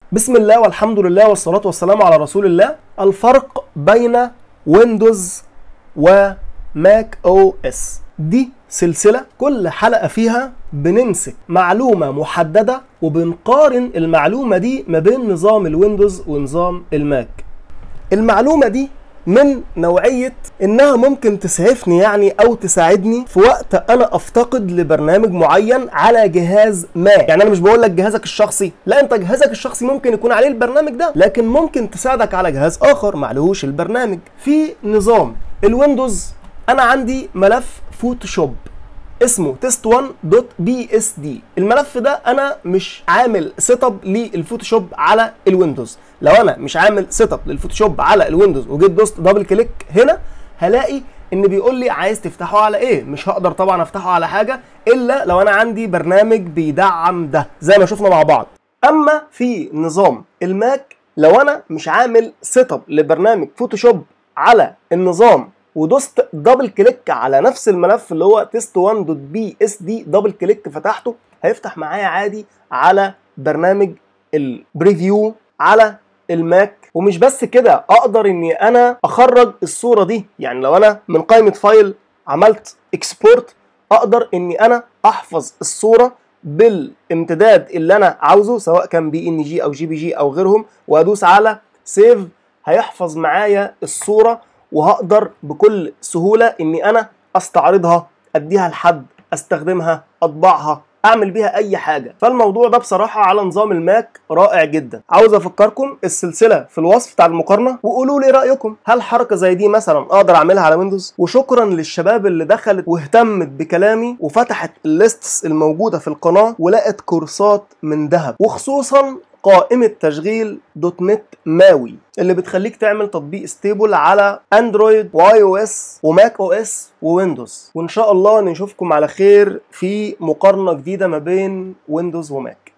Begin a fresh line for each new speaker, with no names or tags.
بسم الله والحمد لله والصلاة والسلام على رسول الله الفرق بين ويندوز وماك او اس دي سلسلة كل حلقة فيها بنمسك معلومة محددة وبنقارن المعلومة دي ما بين نظام الويندوز ونظام الماك المعلومة دي من نوعية انها ممكن تسعفني يعني او تساعدني في وقت انا افتقد لبرنامج معين على جهاز ما يعني انا مش بقول لك جهازك الشخصي لا انت جهازك الشخصي ممكن يكون عليه البرنامج ده لكن ممكن تساعدك على جهاز اخر معلهوش البرنامج في نظام الويندوز انا عندي ملف فوتوشوب اسمه test1.bsd الملف ده انا مش عامل سيت اب للفوتوشوب على الويندوز لو انا مش عامل سيت اب للفوتوشوب على الويندوز وجيت دوست دبل كليك هنا هلاقي ان بيقول لي عايز تفتحه على ايه مش هقدر طبعا افتحه على حاجه الا لو انا عندي برنامج بيدعم ده زي ما شفنا مع بعض اما في نظام الماك لو انا مش عامل سيت اب لبرنامج فوتوشوب على النظام ودوست دبل كليك على نفس الملف اللي هو test1.bsd دبل كليك فتحته هيفتح معايا عادي على برنامج البريفيو على الماك ومش بس كده اقدر اني انا اخرج الصوره دي يعني لو انا من قائمه فايل عملت اكسبورت اقدر اني انا احفظ الصوره بالامتداد اللي انا عاوزه سواء كان بي ان جي او جي بي جي او غيرهم وادوس على سيف هيحفظ معايا الصوره وهقدر بكل سهوله اني انا استعرضها اديها لحد استخدمها اطبعها اعمل بيها اي حاجه فالموضوع ده بصراحه على نظام الماك رائع جدا عاوز افكركم السلسله في الوصف بتاع المقارنه وقولوا لي رايكم هل حركه زي دي مثلا اقدر اعملها على ويندوز وشكرا للشباب اللي دخلت واهتمت بكلامي وفتحت الليستس الموجوده في القناه ولقت كورسات من ذهب وخصوصا قائمة تشغيل دوت نت ماوي اللي بتخليك تعمل تطبيق ستيبل على اندرويد واي او اس وماك او اس وويندوز وان شاء الله نشوفكم على خير في مقارنة جديدة ما بين ويندوز وماك